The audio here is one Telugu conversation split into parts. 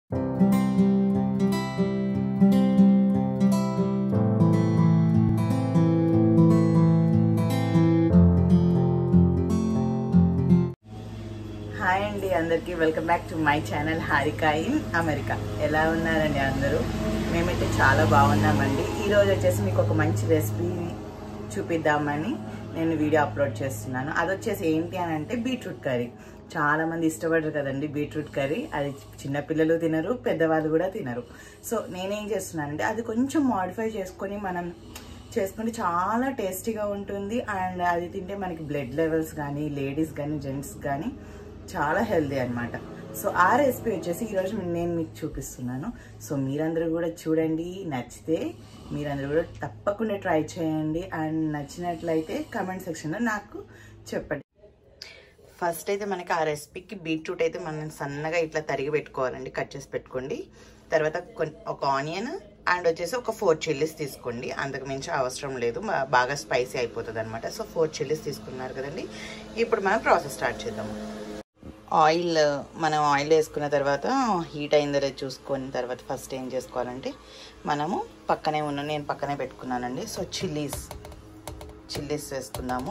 హాయ్ అండి అందరికీ welcome back to my channel Harika in America ఎలా ఉన్నారండి అందరూ మేమైతే చాలా బాగున్నామండి ఈరోజు వచ్చేసి మీకు ఒక మంచి రెసిపీ చూపిద్దామని నేను వీడియో అప్లోడ్ చేస్తున్నాను అది వచ్చేసి ఏంటి అని అంటే బీట్రూట్ కర్రీ చాలా మంది ఇష్టపడరు కదండి బీట్రూట్ కర్రీ అది చిన్నపిల్లలు తినరు పెద్దవాళ్ళు కూడా తినరు సో నేనేం చేస్తున్నానంటే అది కొంచెం మాడిఫై చేసుకొని మనం చేసుకుంటే చాలా టేస్టీగా ఉంటుంది అండ్ అది తింటే మనకి బ్లడ్ లెవెల్స్ కానీ లేడీస్ కానీ జెంట్స్ కానీ చాలా హెల్దీ అన్నమాట సో ఆ రెసిపీ వచ్చేసి ఈరోజు నేను మీకు చూపిస్తున్నాను సో మీరందరూ కూడా చూడండి నచ్చితే మీరందరూ కూడా తప్పకుండా ట్రై చేయండి అండ్ నచ్చినట్లయితే కమెంట్ సెక్షన్లో నాకు చెప్పండి ఫస్ట్ అయితే మనకి ఆ రెసిపీకి బీట్రూట్ అయితే మనం సన్నగా ఇట్లా తరిగి పెట్టుకోవాలండి కట్ చేసి పెట్టుకోండి తర్వాత కొన్- ఒక ఆనియన్ అండ్ వచ్చేసి ఒక ఫోర్ చిల్లీస్ తీసుకోండి అంతకు మించి అవసరం లేదు బా- బాగా స్పైసీ అయిపోతుంది అనమాట సో ఫోర్ చిల్లీస్ తీసుకున్నారు కదండి ఇప్పుడు మనం ప్రాసెస్ స్టార్ట్ చేద్దాము ఆయిల్ మనం ఆయిల్ వేసుకున్న తర్వాత హీట్ అయిందో లేదో చూసుకున్న తర్వాత ఫస్ట్ ఏం చేసుకోవాలంటే మనము పక్కనే ఉన్న నేను పక్కనే పెట్టుకున్నానండి సో చిల్లీస్ చిల్లీస్ వేసుకుందాము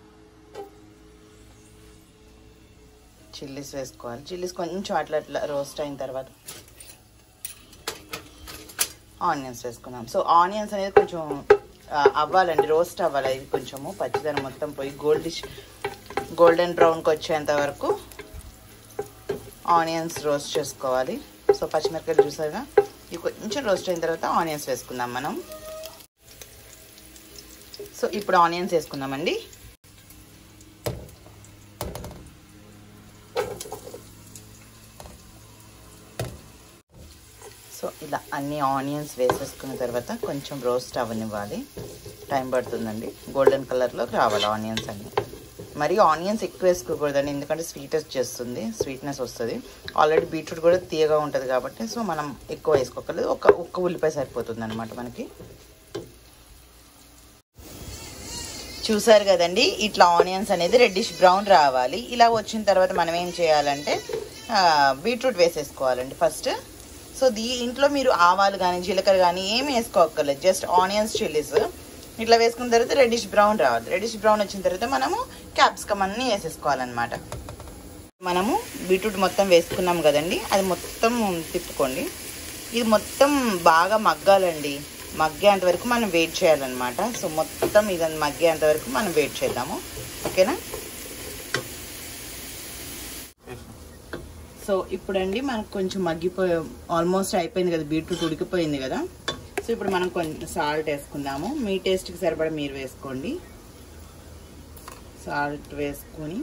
చిల్లీస్ వేసుకోవాలి చిల్లీస్ కొంచెం అట్లా అట్లా రోస్ట్ అయిన తర్వాత ఆనియన్స్ వేసుకున్నాం సో ఆనియన్స్ అనేది కొంచెం ఆ, అవ్వాలండి రోస్ట్ అవ్వాలి ఇది కొంచెము పచ్చిదనం మొత్తం పోయి గోల్డిష్ గోల్డెన్ బ్రౌన్కి వచ్చేంత వరకు ఆనియన్స్ రోస్ట్ చేసుకోవాలి సో పచ్చిమిరపకాయలు చూసారుగా ఇవి కొంచెం రోస్ట్ అయిన తర్వాత ఆనియన్స్ వేసుకుందాం మనం సో ఇప్పుడు ఆనియన్స్ వేసుకుందామండి సో ఇలా అన్ని ఆనియన్స్ వేసేసుకున్న తర్వాత కొంచెం రోస్ట్ అవ్వనివ్వాలి టైం పడుతుందండి గోల్డెన్ కలర్లోకి రావాలి ఆనియన్స్ అన్ని మరి ఆనియన్స్ ఎక్కువ వేసుకోకూడదండి ఎందుకంటే స్వీటెస్ చేస్తుంది స్వీట్నెస్ వస్తుంది ఆల్రెడీ బీట్రూట్ కూడా తీయగా ఉంటుంది కాబట్టి సో మనం ఎక్కువ వేసుకోకలేదు ఒక ఒక్క ఉల్లిపాయ సరిపోతుంది అనమాట మనకి చూసారు కదండి ఇట్లా ఆనియన్స్ అనేది రెడ్డిష్ బ్రౌన్ రావాలి ఇలా వచ్చిన తర్వాత మనం ఏం చేయాలంటే ఆ, బీట్రూట్ వేసేసుకోవాలండి ఫస్ట్ సో దీ ఇంట్లో మీరు ఆవాలు కానీ జీలకర్ర కానీ ఏమి వేసుకోక్కర్లేదు జస్ట్ ఆనియన్స్ చిల్లీస్ ఇట్లా వేసుకున్న తర్వాత రెడ్డిష్ బ్రౌన్ రావాలి రెడ్డిష్ బ్రౌన్ వచ్చిన తర్వాత మనము క్యాప్సికమ్ అన్నీ వేసేసుకోవాలన్నమాట మనము బీట్రూట్ మొత్తం వేసుకున్నాం కదండి అది మొత్తం తిప్పుకోండి ఇది మొత్తం బాగా మగ్గాలండి మగ్గేంత వరకు మనం వెయిట్ చేయాలన్నమాట సో మొత్తం ఇది మగ్గేంత వరకు మనం వెయిట్ చేద్దాము ఓకేనా సో ఇప్పుడండి మనకు కొంచెం మగ్గిపోయి ఆల్మోస్ట్ అయిపోయింది కదా బీట్రూట్ ఉడికిపోయింది కదా సో ఇప్పుడు మనం కొంచెం సాల్ట్ వేసుకుందాము మీ టేస్ట్కి సరిపడా మీరు వేసుకోండి సాల్ట్ వేసుకొని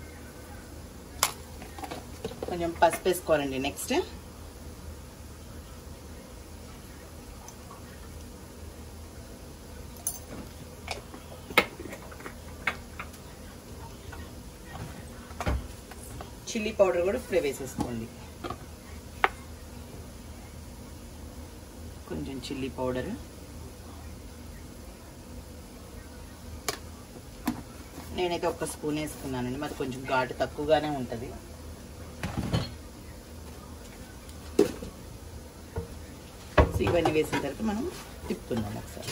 కొంచెం పసుపు వేసుకోవాలండి నెక్స్ట్ చిల్లీ పౌడర్ కూడా ఇప్పుడే వేసేసుకోండి కొంచెం చిల్లీ పౌడర్ నేనైతే ఒక స్పూన్ వేసుకున్నానండి మరి కొంచెం ఘాటు తక్కువగానే ఉంటుంది సో ఇవన్నీ వేసిన తర్వాత మనం తిప్పుకుందాం ఒకసారి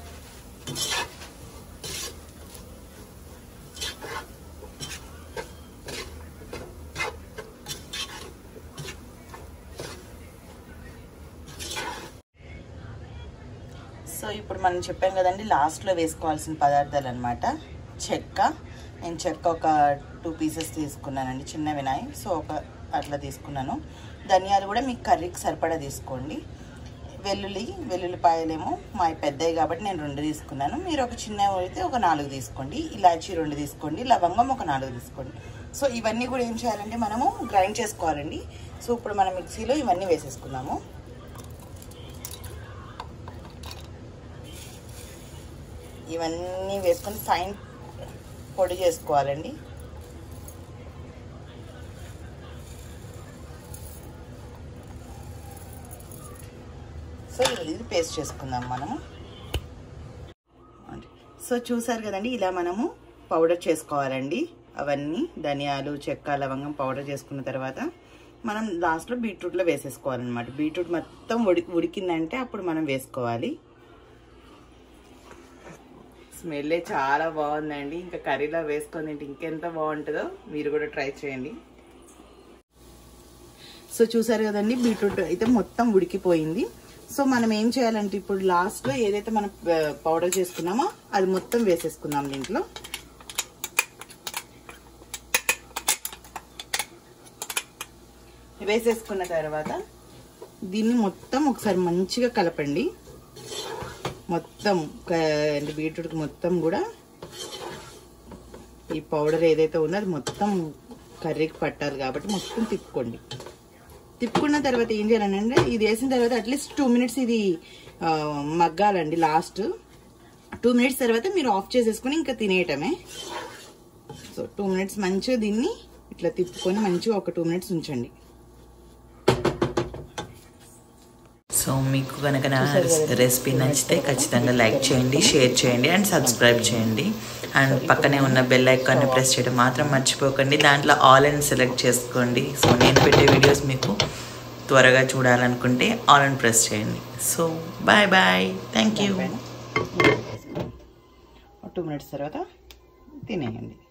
సో ఇప్పుడు మనం చెప్పాం కదండి లాస్ట్లో వేసుకోవాల్సిన పదార్థాలు అనమాట చెక్క నేను చెక్క ఒక టూ పీసెస్ తీసుకున్నానండి చిన్న వినాయి సో ఒక అట్లా తీసుకున్నాను ధనియాలు కూడా మీకు కర్రీకి సరిపడా తీసుకోండి వెల్లుల్లి వెల్లుల్లిపాయలేమో మా పెద్దవి కాబట్టి నేను రెండు తీసుకున్నాను మీరు ఒక చిన్న అయితే ఒక నాలుగు తీసుకోండి ఇలాచీ రెండు తీసుకోండి లవంగం ఒక నాలుగు తీసుకోండి సో ఇవన్నీ కూడా ఏం చేయాలంటే మనము గ్రైండ్ చేసుకోవాలండి సో ఇప్పుడు మనం మిక్సీలో ఇవన్నీ వేసేసుకున్నాము ఇవన్నీ వేసుకొని ఫైన్ పొడి చేసుకోవాలండి సో ఇది పేస్ట్ చేసుకుందాం మనము సో చూసారు కదండి ఇలా మనము పౌడర్ చేసుకోవాలండి అవన్నీ ధనియాలు చెక్క లవంగం పౌడర్ చేసుకున్న తర్వాత మనం లాస్ట్లో బీట్రూట్లో వేసేసుకోవాలన్నమాట బీట్రూట్ మొత్తం ఉడి ఉడికిందంటే అప్పుడు మనం వేసుకోవాలి స్మెల్ చాలా బాగుందండి ఇంకా కర్రీలో వేసుకొని తింటే ఇంకెంత బాగుంటుందో మీరు కూడా ట్రై చేయండి సో చూసారు కదండి బీట్రూట్ అయితే మొత్తం ఉడికిపోయింది సో మనం ఏం చేయాలంటే ఇప్పుడు లాస్ట్లో ఏదైతే మనం పౌడర్ చేసుకున్నామో అది మొత్తం వేసేసుకుందాం దీంట్లో వేసేసుకున్న తర్వాత దీన్ని మొత్తం ఒకసారి మంచిగా కలపండి మొత్తం అంటే బీట్రూట్ మొత్తం కూడా ఈ పౌడర్ ఏదైతే ఉందో అది మొత్తం కర్రీకి పట్టాలి కాబట్టి మొత్తం తిప్పుకోండి తిప్పుకున్న తర్వాత ఏం చేయాలంటే ఇది వేసిన తర్వాత అట్లీస్ట్ టూ మినిట్స్ ఇది ఆ, మగ్గాలండి లాస్ట్ టూ మినిట్స్ తర్వాత మీరు ఆఫ్ చేసేసుకుని ఇంకా తినేయటమే సో టూ మినిట్స్ మంచిగా దీన్ని ఇట్లా తిప్పుకొని మంచిగా ఒక టూ మినిట్స్ ఉంచండి సో మీకు కనుక నా రెసిపీ నచ్చితే ఖచ్చితంగా లైక్ చేయండి షేర్ చేయండి అండ్ సబ్స్క్రైబ్ చేయండి అండ్ పక్కనే ఉన్న బెల్ ఐకాన్ని ప్రెస్ చేయడం మాత్రం మర్చిపోకండి దాంట్లో ఆల్ అని సెలెక్ట్ చేసుకోండి సో నేను పెట్టే వీడియోస్ మీకు త్వరగా చూడాలనుకుంటే ఆల్ అని ప్రెస్ చేయండి so bye bye thank you two minutes తర్వాత తినేయండి